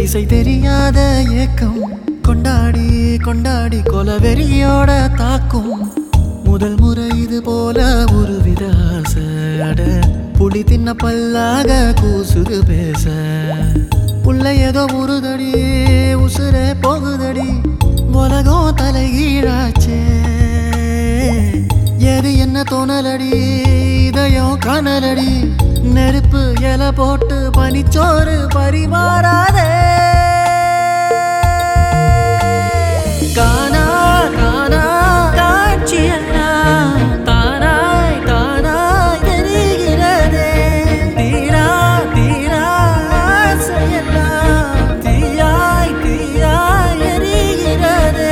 திசை தெரியாத ஏக்கம் கொண்டாடி கொண்டாடி கொலவெறியோட தாக்கும் முதல் முறை இது போல ஒரு வித ஆசை அட புலி தின்ன பல்லாக கூசுது பேச உள்ள ஏதோ உருதடி உசுரே போகுதடி உலகம் தலைகீழாச்சே எது என்ன தோணலடி இதயம் காணலடி நெருப்பு இலை போட்டு பனிச்சோறு பரிமாறாதே காணா காணா காட்சியெல்லாம் தானாய் தானாய் தெரிகிறதே தீரா தீரா ஆசையெல்லாம் தீயாய் தீயாய் எரிகிறதே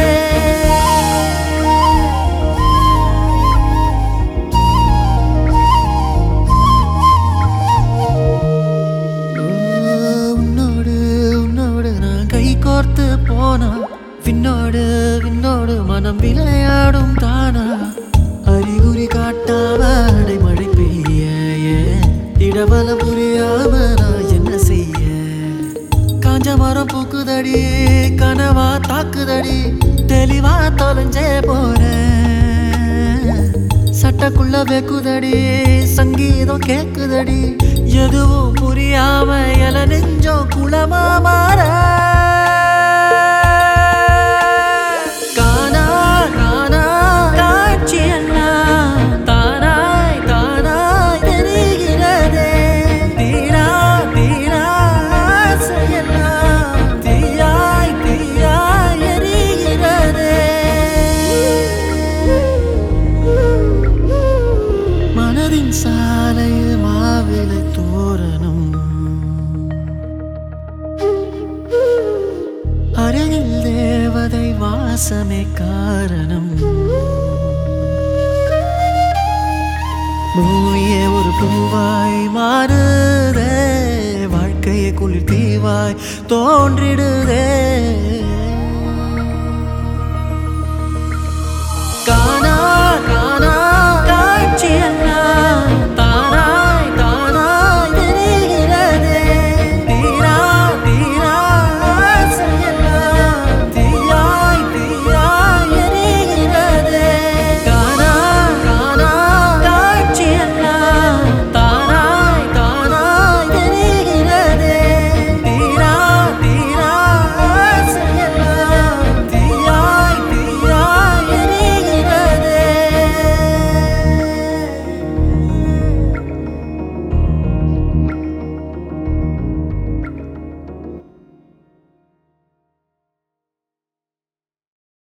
உன்னோடு உன்னோடு நான் கை கோர்த்து போனா விண்ணோடு விண்ணோடு மனம் விளையாடும் தானா அறிகுறி காட்டாம அடைமழை பெய்ய ஏன் இடபலம் புரியாம நான் என்ன செய்ய காஞ்ச மரம் பூக்குதடி கனவா தாக்குதடி தெளிவா தொலைஞ்சே போறேன் சட்டக்குள்ள வெக்குதடி சங்கீதம் கேக்குதடி எதுவும் புரியாம எல நெஞ்சம் குளமா மாற காணா காணா காட்சியெல்லாம் தானாய் தானாய் தெரிகிறதே தீரா தீரா ஆசையெல்லாம் தீயாய் தீயாய் எரிகிறதே மனதின் சாலையில் மாவிலை தோரணம் அருகில் தேவதை வாசமே காரணம் பூமியே ஒரு பூவாய் மாறுதே வாழ்க்கையை குளிர் தீவாய் தோன்றிடுதே